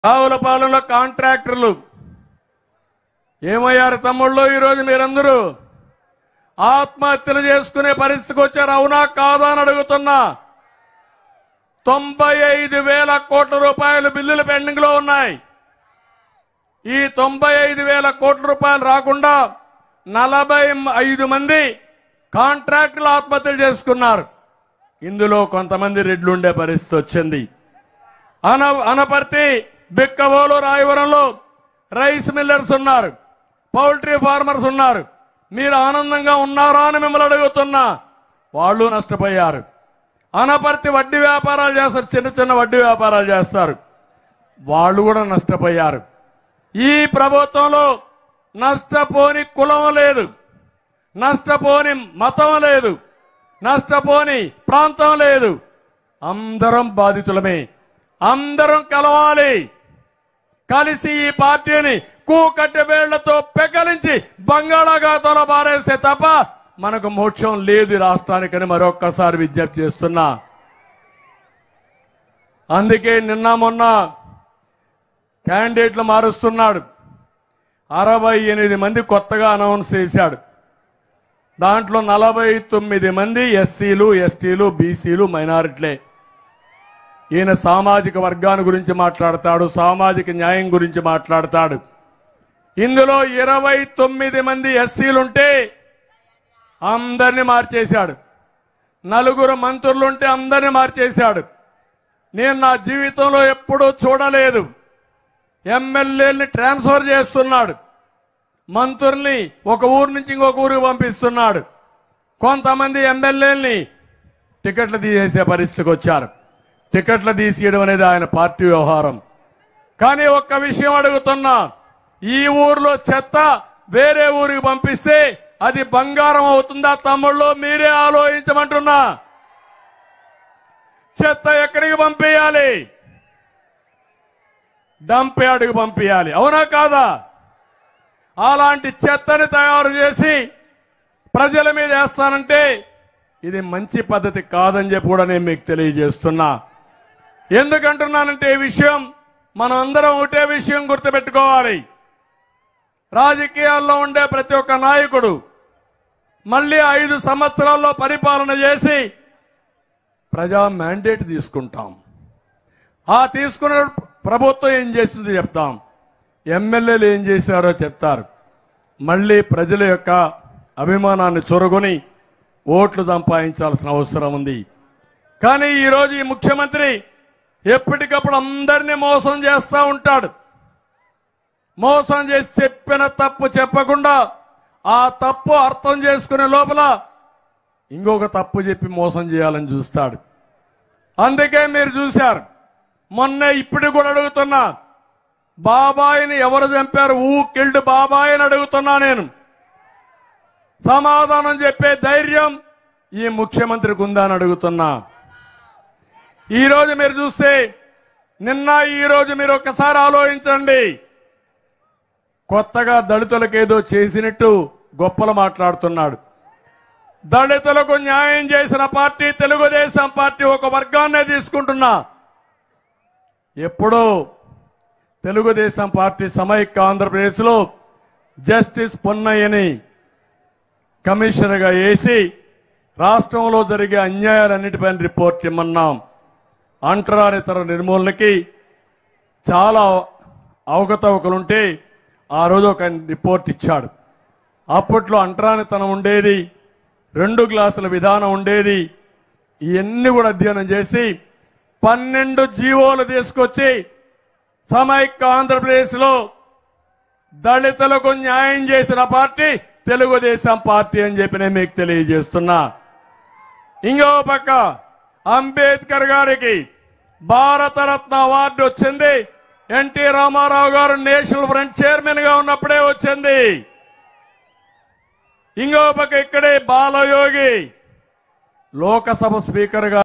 రావులపాలెంలో కాంట్రాక్టర్లు ఏమయ్యారు తమ్ముళ్ళు ఈరోజు మీరందరూ ఆత్మహత్యలు చేసుకునే పరిస్థితికి వచ్చారు అవునా కాదా అని అడుగుతున్నా తొంభై ఐదు వేల కోట్ల రూపాయలు బిల్లులు పెండింగ్ లో ఉన్నాయి ఈ తొంభై ఐదు వేల కోట్ల రూపాయలు రాకుండా నలభై ఐదు మంది కాంట్రాక్టులు ఆత్మహత్యలు చేసుకున్నారు ఇందులో కొంతమంది రెడ్లు ఉండే పరిస్థితి వచ్చింది అన అనపర్తి బిక్కవోలు రాయవరంలో రైస్ మిల్లర్స్ ఉన్నారు పౌల్ట్రీ ఫార్మర్స్ ఉన్నారు మీరు ఆనందంగా ఉన్నారా అని మిమ్మల్ని అడుగుతున్నా వాళ్ళు నష్టపోయారు అనపర్తి వడ్డీ వ్యాపారాలు చేస్తారు చిన్న చిన్న వడ్డీ వ్యాపారాలు చేస్తారు వాళ్ళు కూడా నష్టపోయారు ఈ ప్రభుత్వంలో నష్టపోని కులం లేదు నష్టపోని మతం లేదు నష్టపోని ప్రాంతం లేదు అందరం బాధితులమే అందరం కలవాలి కలిసి ఈ పార్టీని కూకట్టె వేళ్లతో పెకలించి బంగాళాఖాతంలో పారేస్తే తప్ప మనకు మోక్షం లేదు ఈ రాష్ట్రానికని మరొక్కసారి విజ్ఞప్తి చేస్తున్నా అందుకే నిన్న మొన్న క్యాండిడేట్లు మారుస్తున్నాడు అరవై ఎనిమిది మంది కొత్తగా అనౌన్స్ చేశాడు దాంట్లో నలభై తొమ్మిది మంది ఎస్సీలు ఎస్టీలు బీసీలు మైనారిటీలే ఈయన సామాజిక వర్గాన్ని గురించి మాట్లాడతాడు సామాజిక న్యాయం గురించి మాట్లాడతాడు ఇందులో ఇరవై తొమ్మిది మంది ఎస్సీలుంటే అందరిని మార్చేశాడు నలుగురు మంత్రులుంటే అందరిని మార్చేశాడు నేను నా జీవితంలో ఎప్పుడూ చూడలేదు ఎమ్మెల్యేని ట్రాన్స్ఫర్ చేస్తున్నాడు మంత్రుల్ని ఒక ఊరు నుంచి ఇంకొక ఊరికి పంపిస్తున్నాడు కొంతమంది ఎమ్మెల్యేలని టికెట్లు తీసేసే పరిస్థితికి వచ్చారు టికెట్లు తీసేయడం అనేది ఆయన పార్టీ వ్యవహారం కానీ ఒక్క విషయం అడుగుతున్నా ఈ ఊర్లో చెత్త వేరే ఊరికి పంపిస్తే అది బంగారం అవుతుందా తమ్ముళ్ళు మీరే ఆలోచించమంటున్నా చెత్త ఎక్కడికి పంపించాలి డంప్ యార్డుకి పంపించాలి అవునా కాదా అలాంటి చెత్తని తయారు చేసి ప్రజల మీద వేస్తానంటే ఇది మంచి పద్ధతి కాదని చెప్పి కూడా నేను మీకు తెలియజేస్తున్నా ఎందుకంటున్నానంటే ఈ విషయం మనం అందరం ఒకటే విషయం గుర్తుపెట్టుకోవాలి రాజకీయాల్లో ఉండే ప్రతి ఒక్క నాయకుడు మళ్ళీ ఐదు సంవత్సరాల్లో పరిపాలన చేసి ప్రజా మ్యాండేట్ తీసుకుంటాం ఆ తీసుకున్న ప్రభుత్వం ఏం చేస్తుందో చెప్తాం ఎమ్మెల్యేలు ఏం చేశారో చెప్తారు మళ్ళీ ప్రజల యొక్క అభిమానాన్ని చొరగొని ఓట్లు సంపాదించాల్సిన అవసరం ఉంది కానీ ఈరోజు ఈ ముఖ్యమంత్రి ఎప్పటికప్పుడు అందరినీ మోసం చేస్తా ఉంటాడు మోసం చేసి చెప్పిన తప్పు చెప్పకుండా ఆ తప్పు అర్థం చేసుకునే లోపల ఇంకొక తప్పు చెప్పి మోసం చేయాలని చూస్తాడు అందుకే మీరు చూశారు మొన్న ఇప్పుడు కూడా అడుగుతున్నా బాబాయిని ఎవరు చంపారు ఊ కిల్డ్ బాబాయ్ అని అడుగుతున్నా నేను సమాధానం చెప్పే ధైర్యం ఈ ముఖ్యమంత్రికి ఉందా అని అడుగుతున్నా ఈ రోజు మీరు చూస్తే నిన్న ఈ రోజు మీరు ఒక్కసారి ఆలోచించండి కొత్తగా దళితులకు ఏదో చేసినట్టు గొప్పలు మాట్లాడుతున్నాడు దళితులకు న్యాయం చేసిన పార్టీ తెలుగుదేశం పార్టీ ఒక వర్గాన్నే తీసుకుంటున్నా ఎప్పుడో తెలుగుదేశం పార్టీ సమైక్య ఆంధ్రప్రదేశ్లో జస్టిస్ పొన్నయ్యని కమిషనర్గా వేసి రాష్ట్రంలో జరిగే అన్యాయాలన్నిటిపైన రిపోర్ట్ ఇమ్మన్నాం అంటరానితర నిర్మూలనకి చాలా అవకతవకలుంటే ఆ రోజు ఒక రిపోర్ట్ ఇచ్చాడు అప్పట్లో అంటరానితనం ఉండేది రెండు గ్లాసుల విధానం ఉండేది ఇవన్నీ కూడా అధ్యయనం చేసి పన్నెండు జీవోలు తీసుకొచ్చి సమైక్య ఆంధ్రప్రదేశ్ లో దళితులకు న్యాయం చేసిన పార్టీ తెలుగుదేశం పార్టీ అని చెప్పి నేను మీకు తెలియజేస్తున్నా ఇంకో పక్క అంబేద్కర్ గారికి భారతరత్న అవార్డు వచ్చింది ఎన్టీ రామారావు గారు నేషనల్ ఫ్రంట్ చైర్మన్ గా ఉన్నప్పుడే వచ్చింది ఇంకో పక్క ఇక్కడే బాలయోగి లోకసభ స్పీకర్ గా